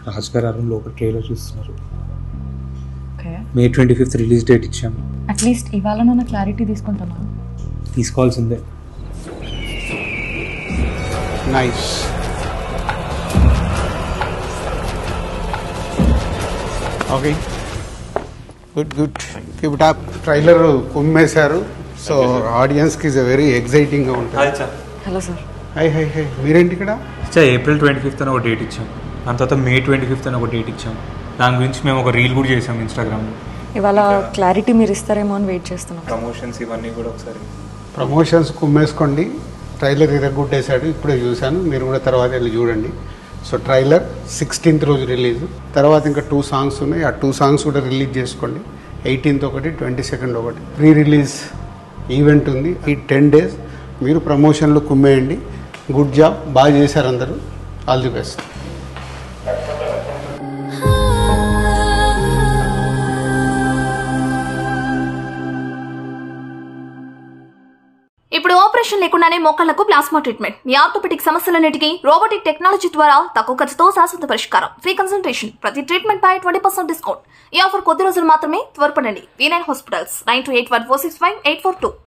రాజ్ గారు అరుణ్లో ఒక ట్రైలర్ చూస్తున్నారు okay May twenty fifth release date ఇచ్చాము అట్లీస్ట్ ఇవాళ నన్ను క్లారిటీ తీసుకుంటాను తీసుకోవాల్సిందే nice okay good good keep it up trailer కుమ్మేశారు సో ఆడియన్స్కి ఇస్ వెరీ ఎగ్జైటింగ్గా ఉంటుంది hello sir hi hi hi మీరేంటి ఇక్కడ సార్ ఏప్రిల్ ట్వంటీ ఫిఫ్త్ అని ఒక డేట్ ఇచ్చాం దాని తర్వాత మే ట్వంటీ ఫిఫ్త్ అని ఒక డేట్ ఇచ్చాం దాని గురించి మేము ఒక రీల్ కూడా చేసాం ఇన్స్టాగ్రామ్లో ఇవాళ క్లారిటీ మీరు ఇస్తారేమో అని వెయిట్ చేస్తున్నాం ప్రమోషన్స్ ఇవన్నీ కూడా ఒకసారి ప్రమోషన్స్ కుమ్మేసుకోండి ట్రైలర్ ఇరగొట్టేశాడు ఇప్పుడే చూశాను మీరు కూడా తర్వాత వెళ్ళి చూడండి సో ట్రైలర్ సిక్స్టీన్త్ రోజు రిలీజ్ తర్వాత ఇంకా టూ సాంగ్స్ ఉన్నాయి ఆ టూ సాంగ్స్ కూడా రిలీజ్ చేసుకోండి ఎయిటీన్త్ ఒకటి ట్వంటీ సెకండ్ ఒకటి ప్రీ రిలీజ్ ఈవెంట్ ఉంది ఈ టెన్ డేస్ మీరు ప్రమోషన్లు కుమ్మేయండి గుడ్ జాబ్ బాగా చేశారు అందరూ ఆల్ ది బెస్ట్ ఇప్పుడు ఆపరేషన్ లేకుండానే మోకాళ్లకు ప్లాస్మా ట్రీట్మెంట్ మీ ఆర్థోపెటిక్ సమస్యలన్నిటికీ రోబోటిక్ టెక్నాలజీ ద్వారా తక్కువ ఖర్చుతో శాశ్వత పరిష్కారం ఫ్రీ కన్సల్టేషన్ ప్రతి ట్రీట్మెంట్ పై ట్వంటీ పర్సెంట్ డిస్కౌంట్ ఈ ఆఫర్ కొద్ది రోజులు మాత్రమే త్వరపడండి V nine hospitals nine two eight one four six five eight four two